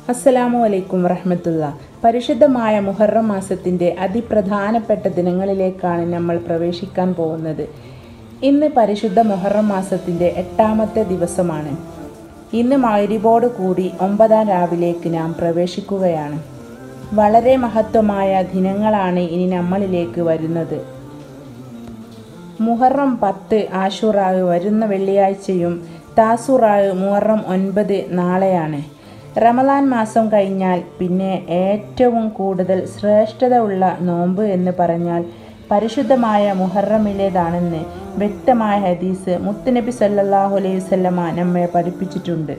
അസ്സലാമു അലൈക്കും വറഹമത്തുള്ള പരിശുദ്ധമായ മുഹറം മാസത്തിൻ്റെ അതിപ്രധാനപ്പെട്ട ദിനങ്ങളിലേക്കാണ് നമ്മൾ പ്രവേശിക്കാൻ പോകുന്നത് ഇന്ന് പരിശുദ്ധ മുഹറം മാസത്തിൻ്റെ എട്ടാമത്തെ ദിവസമാണ് ഇന്ന് മൈരിബോട് കൂടി ഒമ്പതാം രാവിലേക്ക് നാം പ്രവേശിക്കുകയാണ് വളരെ മഹത്വമായ ദിനങ്ങളാണ് ഇനി നമ്മളിലേക്ക് വരുന്നത് മുഹറം പത്ത് ആഷുറാവ് വരുന്ന വെള്ളിയാഴ്ചയും താസുറാവ് മുഹറം ഒൻപത് നാളെയാണ് റമദാൻ മാസം കഴിഞ്ഞാൽ പിന്നെ ഏറ്റവും കൂടുതൽ ശ്രേഷ്ഠത ഉള്ള നോമ്പ് എന്ന് പറഞ്ഞാൽ പരിശുദ്ധമായ മുഹറമിലേതാണെന്ന് വ്യക്തമായ ഹദീസ് മുത്തുനബി സല്ലല്ലാഹു അലൈഹി വസല്ലമ നമ്മെ പഠിപ്പിച്ചിട്ടുണ്ട്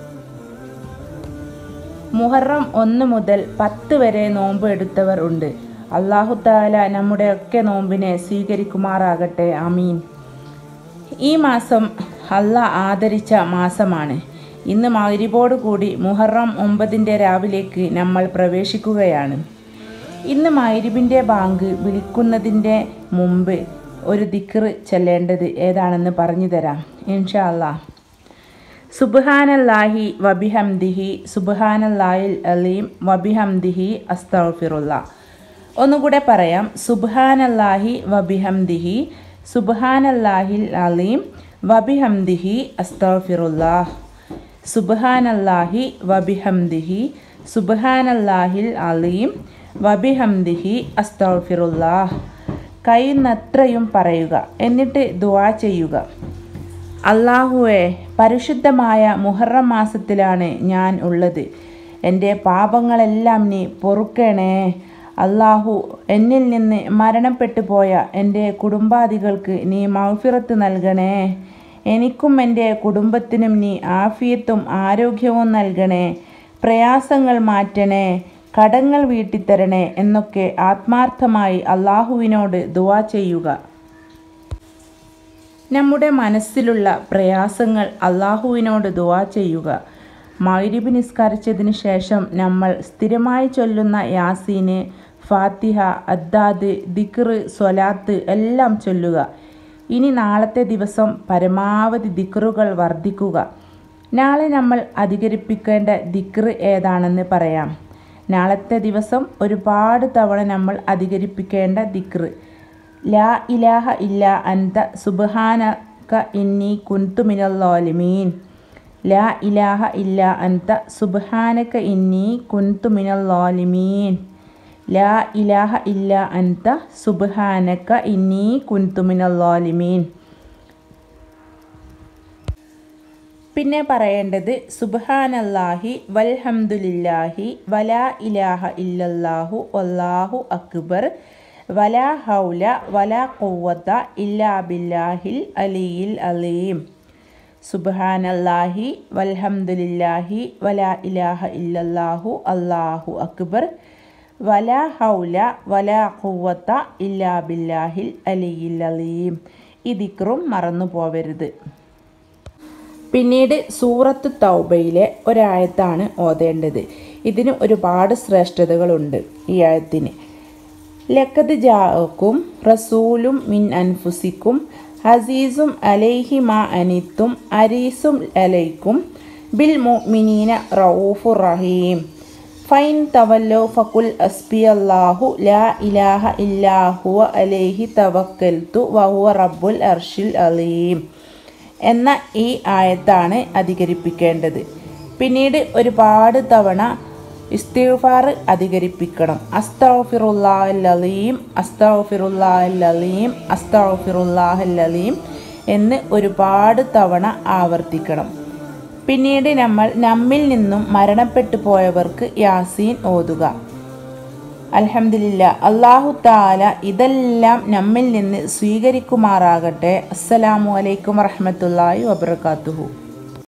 മുഹറം ഒന്ന് മുതൽ പത്ത് വരെ നോമ്പ് എടുത്തവർ ഉണ്ട് അള്ളാഹു താല നമ്മുടെ ഒക്കെ നോമ്പിനെ സ്വീകരിക്കുമാറാകട്ടെ അമീൻ ഈ മാസം അല്ല ആദരിച്ച മാസമാണ് ഇന്ന് മകരിബോട് കൂടി മുഹറം ഒമ്പതിൻ്റെ രാവിലേക്ക് നമ്മൾ പ്രവേശിക്കുകയാണ് ഇന്ന് മൈരിബിൻ്റെ ബാങ്ക് വിളിക്കുന്നതിൻ്റെ മുമ്പ് ഒരു ദിക്ർ ചെല്ലേണ്ടത് ഏതാണെന്ന് പറഞ്ഞു തരാം ഇൻഷാ അല്ലാ സുബ്ഹാനല്ലാഹി വബിഹംദിഹി സുബ്ഹാനല്ലാഹിൽ അലീം വബിഹംദിഹി അസ്തഗ്ഫിറുല്ല ഒന്നുകൂടെ പറയാം സുബ്ഹാനല്ലാഹി വബിഹംദിഹി സുബ്ഹാനല്ലാഹിൽ അലീം വബിഹംദിഹി അസ്തഗ്ഫിറുല്ലാഹ് സുബ്ഹാനല്ലാഹി വബിഹംദിഹി സുബ്ഹാനല്ലാഹിൽ അലീം വബിഹംദിഹി അസ്തഗ്ഫിറുല്ലാഹ് കഴിയുന്നത്രയും പറയുക എന്നിട്ട് ദുആ ചെയ്യുക അള്ളാഹുവെ പരിശുദ്ധമായ മുഹറം മാസത്തിലാണ് ഞാൻ ഉള്ളത് എൻ്റെ പാപങ്ങളെല്ലാം നീ പൊറുക്കണേ അള്ളാഹു എന്നിൽ നിന്ന് മരണപ്പെട്ടു പോയ എൻ്റെ കുടുംബാദികൾക്ക് നീ മൗഫിറത്ത് നൽകണേ എനിക്കും എൻ്റെ കുടുംബത്തിനും നീ ആഫിയത്തും ആരോഗ്യവും നൽകണേ പ്രയാസങ്ങൾ മാറ്റണേ കടങ്ങൾ വീട്ടിത്തരണേ എന്നൊക്കെ ആത്മാർത്ഥമായി അള്ളാഹുവിനോട് ദുവാ ചെയ്യുക നമ്മുടെ മനസ്സിലുള്ള പ്രയാസങ്ങൾ അള്ളാഹുവിനോട് ദുവാ ചെയ്യുക മൈരിബ് നിസ്കരിച്ചതിന് ശേഷം നമ്മൾ സ്ഥിരമായി ചൊല്ലുന്ന യാസീന് ഫാത്തിഹ അദ്ദാദ് ദിക്ർ സ്വലാത്ത് എല്ലാം ചൊല്ലുക ഇനി നാളത്തെ ദിവസം പരമാവധി ദിക്റുകൾ വർദ്ധിക്കുക നാളെ നമ്മൾ അധികരിപ്പിക്കേണ്ട ദിക്ർ ഏതാണെന്ന് പറയാം നാളത്തെ ദിവസം ഒരുപാട് തവണ നമ്മൾ അധികരിപ്പിക്കേണ്ട ദിക്ർ ലാ ഇലാഹ ഇല്ല അന്ത സുബ്ഹാനക ഇന്നി കുന്തു മിനല്ലോലിമീൻ ലാ ഇലാഹ ഇല്ല അന്ത സുബ്ഹാനക ഇന്നി കുന്തു മിനല്ലോലിമീൻ ലാ ഇലാഹ ഇല്ല അന്ത സുബ്ഹാനക ഇന്നി കുന്തു മിനല്ലോലിമീൻ പിന്നെ പറയേണ്ടത് സുബ്ഹാനല്ലാഹി വൽഹംദുലില്ലാഹി വലാ ഇലാഹ ഇല്ലല്ലാഹു വല്ലാഹു അക്ബർ വലാ ഹൗല വലാ ഖുവത ഇല്ലാ ബില്ലാഹിൽ അലിയിൽ അലീം സുബ്ഹാനല്ലാഹി വൽഹംദുലില്ലാഹി വലാ ഇലാഹ ഇല്ലല്ലാഹു അല്ലാഹു അക്ബർ വലാ ഹൗല വലാ ഖുവത ഇല്ലാ ബില്ലാഹിൽ അലിയിൽ അലീം ഈ ദിക്റും മറന്നു പോവരുത് പിന്നീട് സൂറത്ത് തൗബയിലെ ഒരായത്താണ് ഓതേണ്ടത് ഇതിന് ഒരുപാട് ശ്രേഷ്ഠതകളുണ്ട് ഈ ആയത്തിന് ലക്കത് ജാക്കും റസൂലും മിൻ അൻഫുസിക്കും ഹസീസും അലൈഹി മാ അനിത്തും അരീസും അലൈക്കും ബിൽ മുഅ്മിനീന റഊഫുർ റഹീം ഫൈൻ തവല്ലോ ഫക്കുൽ അസ്ബി അല്ലാഹു ലാ ഇലാഹ ഇല്ലാഹുവ അലൈഹി തവക്കൽത്തു വഹുവ റബ്ബുൽ അർഷിൽ അലീം എന്ന ഈ ആയത്താണ് അധികരിപ്പിക്കേണ്ടത് പിന്നീട് ഒരുപാട് തവണ ഇസ്തിഫാർ അധികരിപ്പിക്കണം അസ്തഫിറുല്ലാഹല്ലീം അസ്തഫിറുല്ലാഹല്ലീം അസ്തഫിറുല്ലാഹല്ലീം എന്ന് ഒരുപാട് തവണ ആവർത്തിക്കണം പിന്നീട് നമ്മൾ നമ്മിൽ നിന്നും മരണപ്പെട്ടു പോയവർക്ക് യാസീൻ ഓതുക അൽഹംദുലില്ല അള്ളാഹു താല ഇതെല്ലാം നമ്മിൽ നിന്ന് സ്വീകരിക്കുമാറാകട്ടെ അസ്സലാമു അലൈക്കും വറഹമത്തല്ലാഹി വബർക്കാത്തുഹു